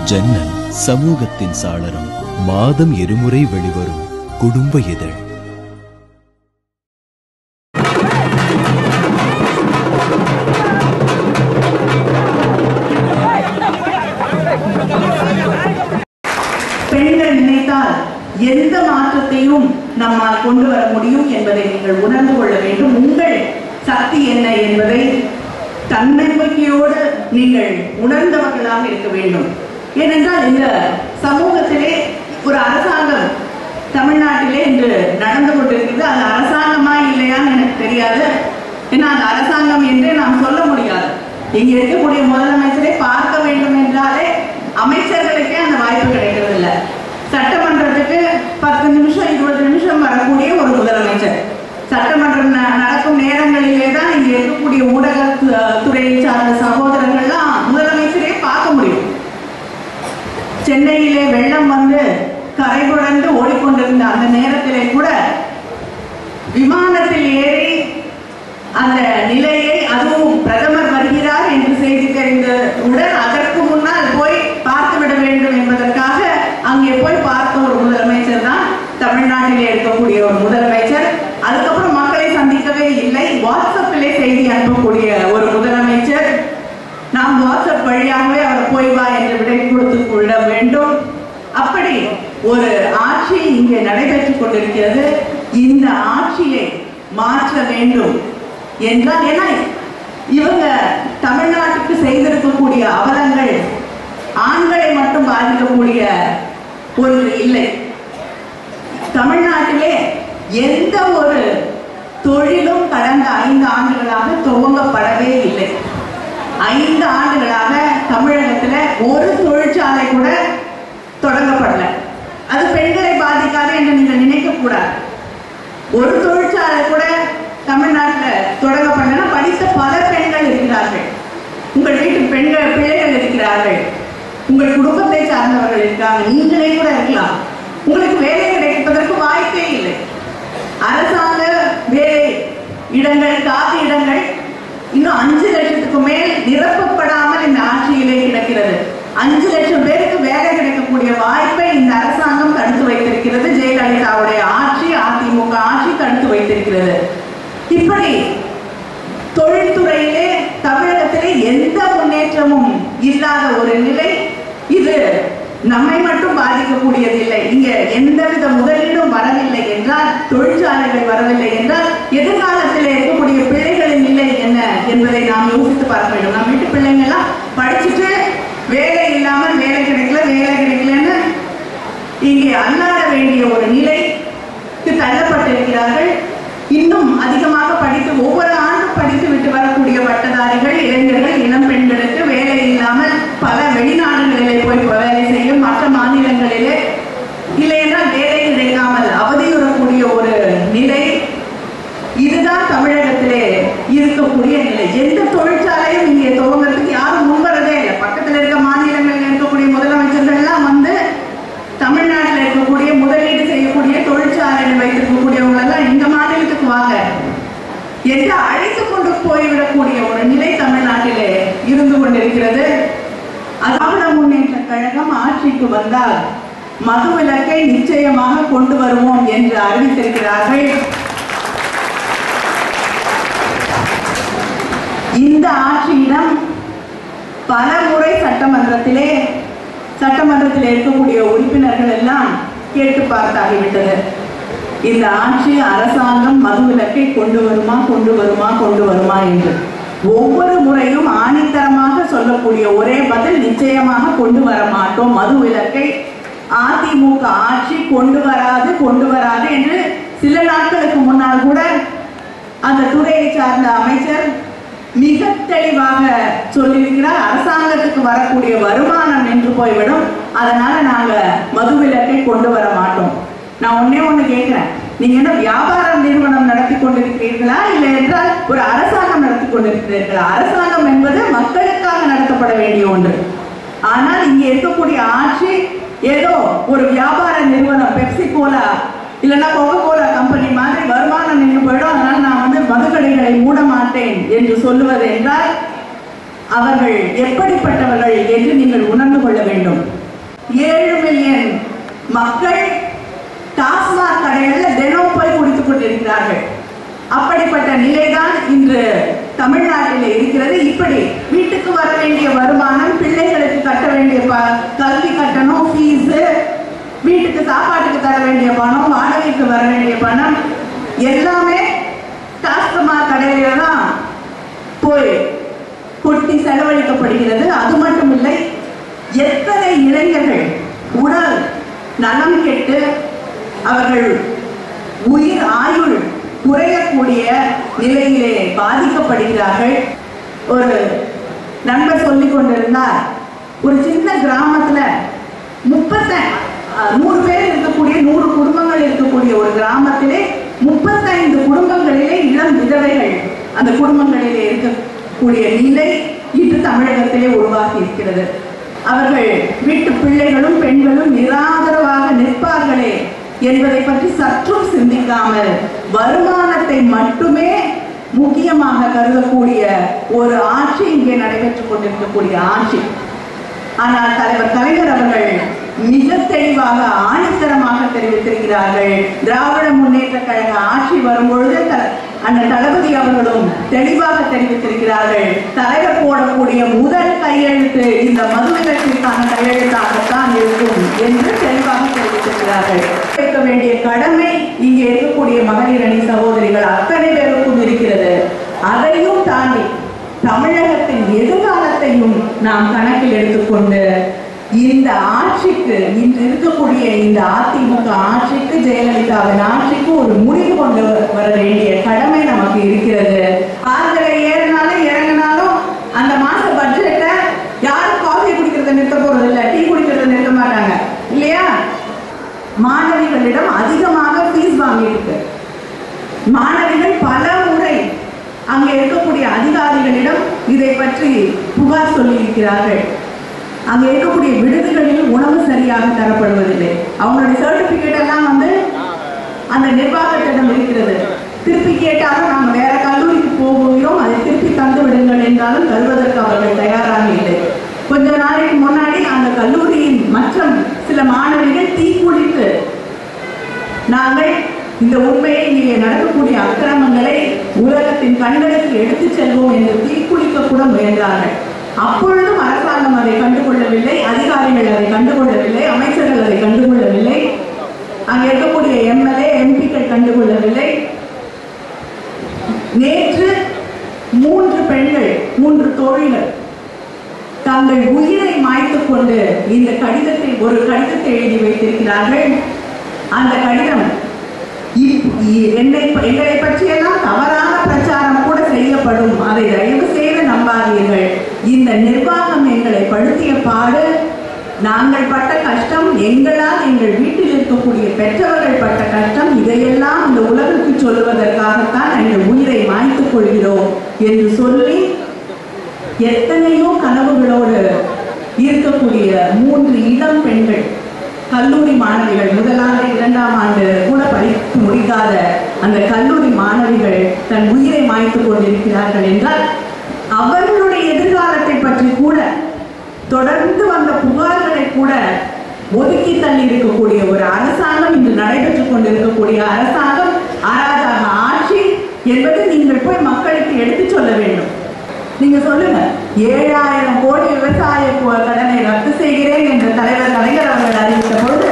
ஜன்னல் சமூகத்தின் சாளரம் மாதம் இருமுறை வெளிவரும் குடும்ப இதழ் பெண்கள் நினைத்தால் எந்த மாற்றத்தையும் நம்மால் கொண்டு வர முடியும் என்பதை நீங்கள் உணர்ந்து கொள்ள வேண்டும் உங்கள் சக்தி என்ன என்பதை தன்னம்பிக்கையோடு நீங்கள் உணர்ந்தவர்களாக இருக்க வேண்டும் ஏனென்றால் இந்த சமூகத்திலே ஒரு அரசாங்கம் தமிழ்நாட்டிலே இன்று நடந்து கொண்டிருக்கிறது அது அரசாங்கமா இல்லையான்னு எனக்கு தெரியாது ஏன்னா அது அரசாங்கம் என்று நாம் சொல்ல முடியாது இங்க இருக்கக்கூடிய முதலமைச்சரை பார்க்க வேண்டும் என்றாலே அமைச்சர்களுக்கே அந்த வாய்ப்பு கிடைக்கிறது இல்ல சட்டமன்றத்துக்கு பத்து நிமிஷம் இருபது நிமிஷம் வரக்கூடிய ஒரு முதலமைச்சர் சட்டமன்றம் ந- நடக்கும் நேரங்களிலே தான் இங்க இருக்கக்கூடிய ஊடக து- துறையை சார்ந்த சகோதரர்கள்லாம் முதலமைச்சரே பார்க்க முடியும் சென்னையிலே வெள்ளம் வந்து கரை புரண்டு ஓடிக்கொண்டிருந்த அந்த நேரத்திலே கூட விமானத்தில் ஏறி அந்த நிலையை அதுவும் பிரதமர் வருகிறார் என்று செய்தி தெரிந்தவுடன் அதற்கு முன்னால் போய் பார்த்து விட வேண்டும் என்பதற்காக அங்கே போய் பார்த்த ஒரு முதலமைச்சர் தான் தமிழ்நாட்டிலே இருக்கக்கூடிய ஒரு முதலமைச்சர் அதுக்கப்புறம் மக்களை சந்திக்கவே இல்லை வாட்ஸ்அப்பிலே செய்தி அனுப்பக்கூடிய ஒரு முதலமைச்சர் நாம் வாட்ஸ்அப் வழியாகவே அவர் போய் வா என்று விடை கொடுத்து கொள்ள வேண்டும் அப்படி ஒரு ஆட்சி இங்கே நடைபெற்றுக் கொண்டிருக்கிறது இந்த ஆட்சியை மாற்ற வேண்டும் என்றால் ஏன்னா இவங்க தமிழ்நாட்டுக்கு செய்திருக்கக்கூடிய அவலங்கள் ஆண்களை மட்டும் பாதிக்கக்கூடிய ஒன்று இல்லை தமிழ்நாட்டிலே எந்த ஒரு தொழிலும் கடந்த ஐந்து ஆண்டுகளாக துவங்கப்படவே இல்லை ஐந்து ஆண்டுகளாக தமிழகத்துல ஒரு தொழிற்சாலை கூட தொடங்கப்படல அது பெண்களை பாதிக்காது என்று நீங்கள் நினைக்க கூடாது ஒரு தொழிற்சாலை கூட தமிழ்நாட்டில் தொடங்கப்படலன்னா படித்த பல பெண்கள் இருக்கிறார்கள் உங்கள் வீட்டு பெண்கள் பிள்ளைகள் இருக்கிறார்கள் உங்கள் குடும்பத்தை சார்ந்தவர்கள் இருக்காங்க நீங்களே கூட இருக்கலாம் உங்களுக்கு வேலை கிடைப்பதற்கு வாய்ப்பே இல்லை அரசாங்க வேலை இடங்கள் காலி இடங்கள் இன்னும் அஞ்சு லட்சத்துக்கு மேல் நிரப்பப்படாமல் இந்த ஆட்சியிலே கிடக்கிறது அஞ்சு லட்சம் பேருக்கு வேலை கிடைக்கக்கூடிய வாய்ப்பை இந்த அரசாங்கம் தடுத்து வைத்திருக்கிறது ஜெயலலிதாவுடைய ஆட்சி அதிமுக ஆட்சி தடுத்து வைத்திருக்கிறது இப்படி தொழில்துறையிலே தமிழகத்திலே எந்த முன்னேற்றமும் இல்லாத ஒரு நிலை இது நம்மை மட்டும் பாதிக்கக்கூடியதில்லை இங்க எந்தவித முதலீடும் வரவில்லை என்றால் தொழிற்சாலைகள் வரவில்லை என்றால் எதிர்காலத்தில் இருக்கக்கூடிய பிள்ளைகளின் நிலை என்ன என்பதை நாம் யோசித்து பார்க்க வேண்டும் நம்ம வீட்டு பிள்ளைங்க எல்லாம் படிச்சுட்டு வேலை இல்லாமல் வேலை கிடைக்கல வேலை கிடைக்கலன்னு இங்கே அல்லாட வேண்டிய ஒரு நிலைக்கு தள்ளப்பட்டிருக்கிறார்கள் இன்னும் அதிகமாக படித்து ஒவ்வொரு ஆண்டும் படித்து விட்டு வரக்கூடிய பட்டதாரிகள் இளைஞர்கள் இளம் பெண்களுக்கு வேலை இல்லாமல் பல வெளிநாடுகளிலே போய் வேலை செய்யும் மற்ற மாநிலங்களிலே இல்லை என்றால் வேலை கிடைக்காமல் அவதியுறக்கூடிய ஒரு நிலை இதுதான் தமிழகத்திலே இருக்கக்கூடிய நிலை எந்த தொழிற்சாலையும் இங்கே துவங்குறதுக்கு யாரும் முன்வரதே இல்லை பக்கத்துல இருக்க மாநிலங்களில் இருக்கக்கூடிய முதலமைச்சர்கள்லாம் வந்து தமிழ்நாட்டில் இருக்கக்கூடிய முதலீடு செய்யக்கூடிய தொழிற்சாலைகள் வைத்திருக்கக்கூடியவங்க எல்லாம் இந்த மாநிலத்துக்கு வாங்க என்று அழைத்து கொண்டு போய்விடக்கூடிய ஒரு நிலை தமிழ்நாட்டிலே இருந்து கொண்டிருக்கிறது திராவிட முன்னேற்ற கழகம் ஆட்சிக்கு வந்தால் மதுவிலக்கை நிச்சயமாக கொண்டு வருவோம் என்று அறிவித்திருக்கிறார்கள் இந்த ஆட்சியிடம் பல முறை சட்டமன்றத்திலே சட்டமன்றத்தில் இருக்கக்கூடிய உறுப்பினர்கள் எல்லாம் கேட்டு பார்த்தாகிவிட்டது இந்த ஆட்சி அரசாங்கம் மதுவிலக்கை கொண்டு வருமா கொண்டு வருமா கொண்டு வருமா என்று ஒவ்வொரு முறையும் ஆணித்தரமாக சொல்லக்கூடிய ஒரே பதில் நிச்சயமாக கொண்டு வர மாட்டோம் மதுவிலக்கை அதிமுக ஆட்சி கொண்டு வராது கொண்டு வராது என்று சில நாட்களுக்கு முன்னால் கூட அந்த துறையை சார்ந்த அமைச்சர் மிக தெளிவாக சொல்லியிருக்கிறார் அரசாங்கத்துக்கு வரக்கூடிய வருமானம் நின்று போய்விடும் அதனால நாங்க மதுவிலக்கை கொண்டு வர மாட்டோம் நான் ஒண்ணே ஒண்ணு கேட்கிறேன் நீங்க என்ன வியாபார நிறுவனம் நடத்தி கொண்டிருக்கிறீர்களா இல்லை என்றால் ஒரு அரசாங்கம் நடத்தி கொண்டிருக்கிறீர்களா அரசாங்கம் என்பது மக்களுக்காக நடத்தப்பட வேண்டிய ஒன்று ஆனால் இங்க இருக்கக்கூடிய ஆட்சி ஏதோ ஒரு வியாபார நிறுவனம் பெப்சி கோலா இல்லைன்னா கோகோ கோலா கம்பெனி மாதிரி வருமானம் நின்று போயிடும் அதனால நான் வந்து மதுக்கடைகளை மூட மாட்டேன் என்று சொல்லுவது என்றால் அவர்கள் எப்படிப்பட்டவர்கள் என்று நீங்கள் உணர்ந்து கொள்ள வேண்டும் ஏழு மில்லியன் மக்கள் டாஸ்மாக் கடைகளில் தினம் போய் குடித்துக் கொண்டிருக்கிறார்கள் அப்படிப்பட்ட நிலைதான் இன்று தமிழ்நாட்டில் இருக்கிறது இப்படி வீட்டுக்கு வர வேண்டிய வருமானம் பிள்ளைகளுக்கு கட்ட வேண்டிய ப- கல்வி கட்டணம் ஃபீஸ் வீட்டுக்கு சாப்பாட்டுக்கு தர வேண்டிய பணம் வாடகைக்கு வர வேண்டிய பணம் எல்லாமே டாஸ்மாக் கடையில தான் போய் கொட்டி செலவழிக்கப்படுகிறது அது மட்டும் இல்லை எத்தனை இளைஞர்கள் உடல் நலம் கெட்டு அவர்கள் உயிர் ஆயுள் குறையக்கூடிய நிலையிலே பாதிக்கப்படுகிறார்கள் ஒரு நண்பர் சொல்லிக் கொண்டிருந்தார் ஒரு சின்ன கிராமத்துல முப்பத்த அஹ், நூறு பேர் இருக்கக்கூடிய நூறு குடும்பங்கள் இருக்கக்கூடிய ஒரு கிராமத்திலே முப்பத்தைந்து குடும்பங்களிலே இளம் விதவைகள் அந்த குடும்பங்களிலே இருக்கக்கூடிய நிலை இன்று தமிழகத்திலே உருவாகி இருக்கிறது அவர்கள் வீட்டு பிள்ளைகளும் பெண்களும் நிராதரவாக நிற்பார்களே என்பதை பற்றி சற்றும் சிந்திக்காமல் வருமானத்தை மட்டுமே முக்கியமாக கருதக்கூடிய ஒரு ஆட்சி இங்கே நடைபெற்றுக் கொண்டிருக்கக்கூடிய ஆட்சி ஆனால் தலைவர் கலைஞர் அவர்கள் மிக தெளிவாக ஆணித்தரமாக தெரிவித்திருக்கிறார்கள் திராவிட முன்னேற்ற கழக ஆட்சி வரும்பொழுது த- அந்த தளபதி அவர்களும் தெளிவாக தெரிவித்திருக்கிறார்கள் தலைவர் போடக்கூடிய முதல் கையெழுத்து இந்த மதுவிலக்கிற்கான கையெழுத்தாகத்தான் இருக்கும் என்று தெளிவாக தெரிவித்திருக்கிறார்கள் இருக்க வேண்டிய கடமை இங்கே இருக்கக்கூடிய மகளிர் அணி சகோதரிகள் அத்தனை பேருக்கும் இருக்கிறது அதையும் தாண்டி தமிழகத்தின் எதிர்காலத்தையும் நாம் கணக்கில் எடுத்துக்கொண்டு இந்த ஆட்சிக்கு இன்று இருக்கக்கூடிய இந்த அதிமுக ஆட்சிக்கு ஜெயலலிதாவின் ஆட்சிக்கு ஒரு முடிவு கொண்டு வ- வர வேண்டிய கடமை நமக்கு இருக்கிறது கார்களை ஏறினாலும் இறங்கினாலும் அந்த மாச பட்ஜெட்டை யாரும் காஃபி குடிக்கிறத நிறுத்த போறது இல்ல டீ குடிக்கிறத நிறுத்த மாட்டாங்க இல்லையா மாணவிகளிடம் அதிகமாக ஃபீஸ் வாங்கிட்டு இருக்கு மாணவிகள் பல முறை அங்கே இருக்கக்கூடிய அதிகாரிகளிடம் இதை பற்றி புகார் சொல்லி இருக்கிறார்கள் அங்கே இருக்கக்கூடிய விடுதிகளில் உணவு சரியாக தரப்படுவதில்லை அவங்களுடைய சர்டிபிகேட் எல்லாம் வந்து அந்த நிர்வாகத்திடம் இருக்கிறது திருப்பி கேட்டாலும் நாங்கள் வேற கல்லூரிக்கு போகிறோம் அதை திருப்பி தந்து விடுங்கள் என்றாலும் தருவதற்கு அவர்கள் தயாராக இல்லை கொஞ்ச நாளைக்கு முன்னாடி அந்த கல்லூரியின் மற்ற சில மாணவிகள் தீக்குளித்து நாங்கள் இந்த உண்மையை இங்கே நடக்கக்கூடிய அக்கிரமங்களை உலகத்தின் கண்களுக்கு எடுத்துச் செல்வோம் என்று தீக்குளிக்க கூட முயன்றார்கள் அப்பொழுதும் அரசாங்கம் அதை கண்டுகொள்ளவில்லை அதிகாரிகள் அதை கண்டுகொள்ளவில்லை அமைச்சர்கள் அதை கண்டுகொள்ளவில்லை அங்கே இருக்கக்கூடிய எம்எல்ஏ எம்பிக்கள் கண்டுகொள்ளவில்லை நேற்று மூன்று பெண்கள் மூன்று தோழிகள் தங்கள் உயிரை மாய்த்துக் கொண்டு இந்த கடிதத்தை ஒரு கடிதத்தை எழுதி வைத்திருக்கிறார்கள் அந்த கடிதம் இ- இ- என்னை எங்களை பற்றியெல்லாம் தவறான பிரச்சாரம் கூட செய்யப்படும் அதை தயவு செய்து நம்பாதீர்கள் இந்த நிர்வாகம் எங்களை படுத்திய பாடு நாங்கள் பட்ட கஷ்டம் எங்களால் எங்கள் வீட்டில் இருக்கக்கூடிய பெற்றவர்கள் பட்ட கஷ்டம் இதையெல்லாம் இந்த உலகுக்கு சொல்வதற்காகத்தான் எங்கள் உயிரை மாய்த்துக் கொள்கிறோம் என்று சொல்லி எத்தனையோ கனவுகளோடு இருக்கக்கூடிய மூன்று இளம் பெண்கள் கல்லூரி மாணவிகள் முதலாண்டு இரண்டாம் ஆண்டு கூட படித்து முடிக்காத அந்த கல்லூரி மாணவிகள் தன் உயிரை மாய்த்துக் கொண்டிருக்கிறார்கள் என்றால் அவர்களுடைய எதிர்காலத்தை பற்றி கூட தொடர்ந்து வந்த புகார்களை கூட ஒதுக்கி தள்ளி இருக்கக்கூடிய ஒரு அரசாங்கம் இன்று நடைபெற்றுக் கொண்டிருக்கக்கூடிய அரசாங்கம் அராஜக ஆட்சி என்பது நீங்கள் போய் மக்களுக்கு எடுத்துச் சொல்ல வேண்டும் நீங்க சொல்லுங்க ஏழாயிரம் கோடி விவசாய கு- கடனை ரத்து செய்கிறேன் என்று தலைவர் கலைஞர் அவர்கள் அறிவித்த பொழுது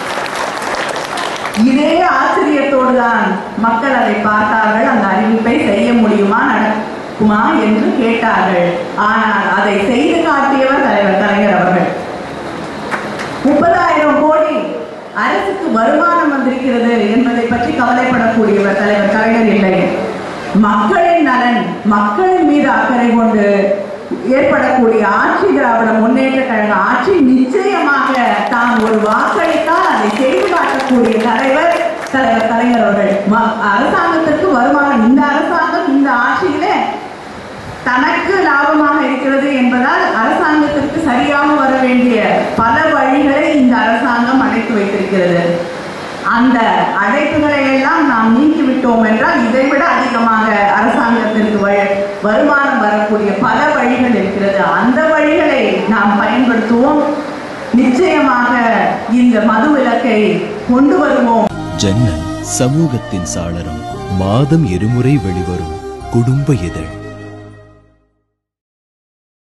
இதே ஆச்சரியத்தோடு தான் மக்கள் அதை பார்த்தார்கள் அந்த அறிவிப்பை செய்ய முடியுமா நடக்குமா என்று கேட்டார்கள் ஆனால் அதை செய்து காட்டியவர் தலைவர் கலைஞர் அவர்கள் முப்பதாயிரம் கோடி அரசுக்கு வருமானம் வந்திருக்கிறது என்பதை பற்றி கவலைப்படக்கூடியவர் தலைவர் கலைஞர் இல்லை மக்களின் நலன் மக்களின் மீது அக்கறை கொண்டு ஏற்படக்கூடிய ஆட்சி திராவிட முன்னேற்ற கழக ஆட்சி நிச்சயமாக தான் ஒரு வாக்களித்தால் அதை செய்து காட்டக்கூடிய தலைவர் தலைவர் கலைஞர் அவர்கள் ம- அரசாங்கத்திற்கு வருமானம் இந்த அரசாங்கம் இந்த ஆட்சியிலே தனக்கு லாபமாக இருக்கிறது என்பதால் அரசாங்கத்திற்கு சரியாக வர வேண்டிய பல வழிகளை இந்த அரசாங்கம் அடைத்து வைத்திருக்கிறது அந்த அழைப்புகளை எல்லாம் நாம் நீக்கிவிட்டோம் என்றால் இதைவிட அதிகமாக அரசாங்கத்திற்கு வ- வருமானம் வரக்கூடிய பல வழிகள் இருக்கிறது அந்த வழிகளை நாம் பயன்படுத்துவோம் நிச்சயமாக இந்த மது விலக்கை கொண்டு வருவோம் ஜன்னல் சமூகத்தின் சாளரம் மாதம் இருமுறை வெளிவரும் குடும்ப இதழ்